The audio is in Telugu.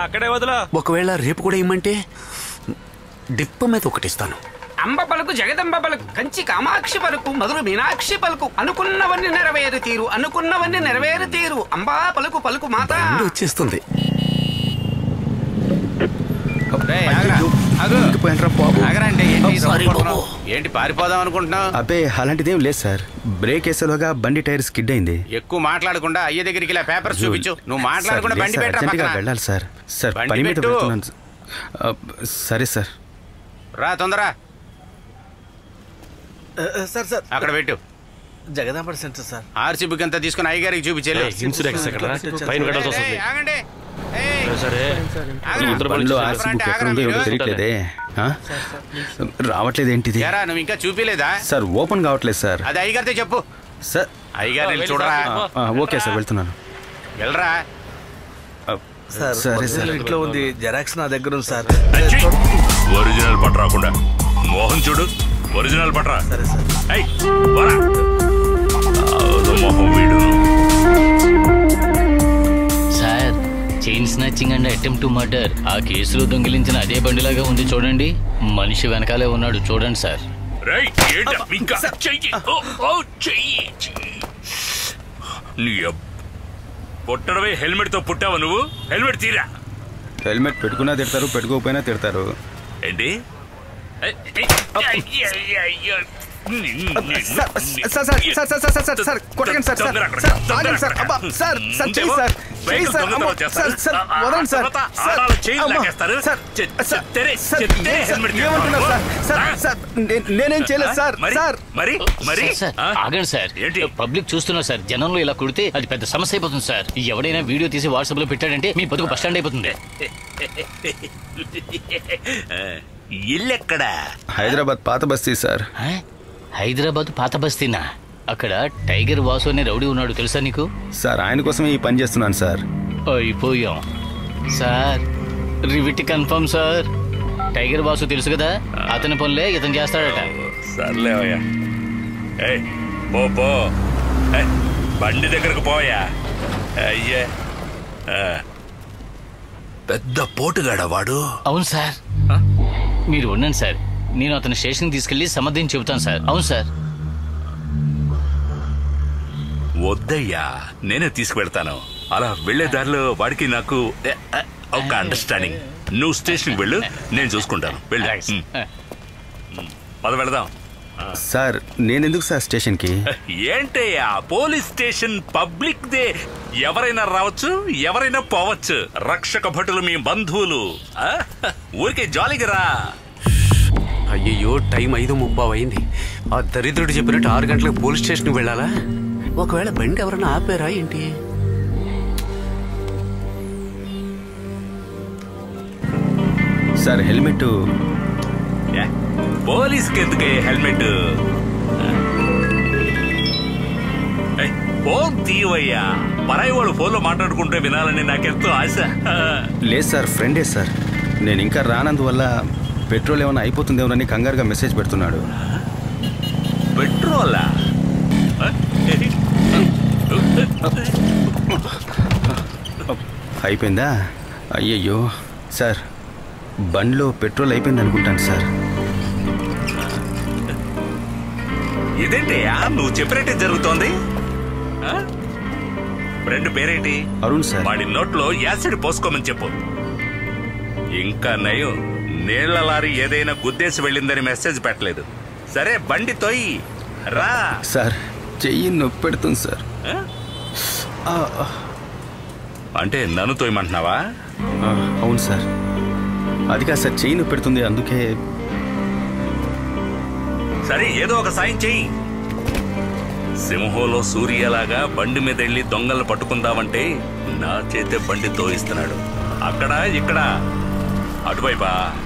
అక్కడే వదిలా ఒకవేళ రేపు కూడా ఇమ్మంటే డిప్ప మీద ఒకటిస్తాను అంబ పలుకు జగదంబ పలుకు కంచి కామాక్షి పలుకు మధుర మీనాక్షి పలుకు అనుకున్నవన్నీ నెరవేరు తీరు అనుకున్నవన్నీ నెరవేరు తీరు అంబా పలుకు పలుకు మాత బండి వచ్చేస్తుంది ఆగరా అంటే ఏంటి సారీ రవ్వకొడుతున్నావ్? బాబు. ఏంటి పారిపోదాం అనుకుంటున్నావు అబ్బే అలాంటిదేం లేదు సార్ బ్రేక్ వేసేలోగా బండి టైర్ స్కిడ్ అయింది ఎక్కువ మాట్లాడకుండా అయ్య దగ్గరికి ఇలా పేపర్స్ చూపించు నువ్వు సార్, మాట్లాడకుండా లేదు బండి సార్, పెట్టరా అర్జెంటుగా పక్కన. వెళ్ళాలి సార్ సార్ బండి పని మీద పెట్టు. వెళ్తున్నాను సార్. ఆ, సరే సార్ రా తొందర సార్ సార్ అక్కడ పెట్టు Jagadamba centre sir RC book అంతా తీసుకుని అయ్యగారికి చూపించాలి ఇన్సూరెన్స్ ఎక్కడ పైన కట్టాల్సి వస్తుంది ఆగండి ఏయ్, సరే ఆగరా. ఈ ఉత్తర బండిలో ప్రదేశ్ ఆర్సీ బుక్ ఆగరా ఎక్కడ ఉందో మీరు. ఏమిటో తెలియట్లేదే ఆ? రావట్లేదు ఏంటిది ఏరా నువ్వు ఇంకా చూపిలేదా సార్ ఓపెన్ కావట్లేదు సార్ అది అయ్యగారితో చెప్పు సార్ అయ్యగారు వెళ్ళి వెళ్ళి చూడరా సార్. ఆ, ఓకే సార్ వెళ్తున్నాను వెళ్ళరా ఆ, సార్ సరే ఒరిజినల్ సార్ ఇంట్లో ఉంది జెరాక్స్ నా దగ్గర ఉంది సార్ ఒరిజినల్ పట్ట రాకుండా మోహన్ చూడు ఒరిజినల్ పట్రా సరే సార్ ఏయ్, పోరా. ఆవుల మొహం వీడు sir chain snatching and attempt to murder ఆ కేసులో దొంగిలించిన అదే బండిలాగా ఉంది చూడండి మనిషి వెనకాలే ఉన్నాడు చూడండి సార్ రేయ్, ఏంటా ఇంకా చెయ్యి ఓ, ఓ, చెయ్యి చెయ్యి. నీ అబ్- పుట్టడమే హెల్మెట్ తో పుట్టావా నువ్వు హెల్మెట్ తీరా హెల్మెట్ పెట్టుకున్నా తిడతారు పెట్టుకోకపోయినా తిడతారు ఏంటి ఏయ్, ఏయ్, అయ్య, అయ్య, అయ్య. నిన్ను, నిన్ను, sir sir sir sir sir sir sir sir కొట్టకండి సార్ సార్ తొందర అక్కడ, సార్ తొందర ఆగండి సార్ అక్కడ. అబ్బా సార్ సార్ చెయ్యి ఉందేమో, సార్ చెయ్యి బైక్ సార్ దొంగతనం అమ్మా, చేస్తారు. సార్ సార్ ఆ, ఆ వదండి సార్ తర్వాత సార్ ఆడాలు చైన్ అమ్మా, లాగేస్తారు. సార్ చె- సార్ తెరే, సార్ తెరే ఏం సార్, హెల్మెట్ ఏమంటున్నారు సార్ సార్ ఆ? సార్ నే- నేనేం చేయలేదు సార్ మరి సార్ మరి మరి సార్, సార్ ఆ? ఆగండి సార్ ఏంటి పబ్లిక్ చూస్తున్నారు సార్ జనంలో ఇలా కుడితే అది పెద్ద సమస్య అయిపోతుంది సార్ ఎవడైనా వీడియో తీసి వాట్సాప్ లో పెట్టాడంటే మీ బతుకు బస్ స్టాండ్ అయిపోతుంది ఇల్లెక్కడా హైదరాబాద్ పాత బస్తీ సార్ ఆ? హైదరాబాద్ పాత బస్తీనా అక్కడ టైగర్ వాసు అనే రౌడీ ఉన్నాడు తెలుసా నీకు సార్ ఆయన కోసమే ఈ పని చేస్తున్నాను సార్ అయిపోయాం సార్ రివిట్ కన్ఫర్మ్ సార్ టైగర్ వాసు తెలుసు కదా అతని పనులే ఇతను చేస్తాడట సర్లేవయ్యా ఏయ్ పో పో ఏయ్, బండి దగ్గరకు పోయా అయ్యే ఆ. పెద్ద పోటుగాడా వాడు అవును సార్ మీరు ఉండండి సార్ నేను అతని స్టేషన్ తీసుకెళ్లి సమర్థం చెబుతాను సార్ అవును సార్ వద్దయ్యా నేనే తీసుకువెళ్తాను అలా వెళ్లే దారిలో వాడికి నాకు ఏ, ఏ, ఒక అండర్స్టాండింగ్ నువ్వు స్టేషన్కి వెళ్ళు నేను చూసుకుంటాను వెళ్ళు ఉమ్, పద వెళదాం సార్ నేనెందుకు సార్ స్టేషన్కి ఏంటయ్యా పోలీస్ స్టేషన్ పబ్లిక్ దే ఎవరైనా రావచ్చు ఎవరైనా పోవచ్చు రక్షక భటులు మీ బంధువులు ఆ? ఊరికే జాలీగా రా అయ్యయ్యో టైం ఐదు ముప్పావు అయింది ఆ దరిద్రుడు చెప్పినట్టు ఆరు గంటలకు పోలీస్ స్టేషన్కి వెళ్ళాలా ఒకవేళ బండి ఎవరైనా ఆపారా ఏంటి సార్ హెల్మెట్ యా, పోలీస్కి ఎందుకే హెల్మెట్ ఏయ్, ఫోన్ తీయవయ్యా పరాయి వాడు ఫోన్లో మాట్లాడుకుంటే వినాలని నాకెంతో ఆశ లేదు సార్ ఫ్రెండే సార్ నేను ఇంకా రానందువల్ల పెట్రోల్ ఏమైనా అయిపోతుందేమోనని కంగారుగా మెసేజ్ పెడుతున్నాడు పెట్రోలా ఆ? అయిపోయిందా అయ్యయ్యో సార్ బండిలో పెట్రోల్ అయిపోయింది అనుకుంటాను సార్ ఇదేంటయ్యా నువ్వు చెప్పినట్టే జరుగుతోంది ఆ? ఫ్రెండ్ పేరేంటి అరుణ్ సార్ వాడి నోట్లో యాసిడ్ పోసుకోమని చెప్పు ఇంకా నయం నీళ్ల లారీ ఏదైనా గుద్దేసి వెళ్ళిందని మెసేజ్ పెట్టలేదు సరే బండి తోయి రా సార్ చెయ్యి నొప్పి పెడుతుంది సార్ ఆ? ఆ, ఆ, అంటే నన్ను తోయమంటున్నావా ఆ, అవును సార్ అది కాదు సార్ చెయ్యి నొప్పి పెడుతుంది అందుకే సరే ఏదో ఒక సాయం చెయ్యి సింహంలో సూర్యలాగా బండి మీద వెళ్ళి దొంగలు పట్టుకుందామంటే నా చేతే బండి తోయిస్తున్నాడు అక్కడ ఇక్కడ అటువైపా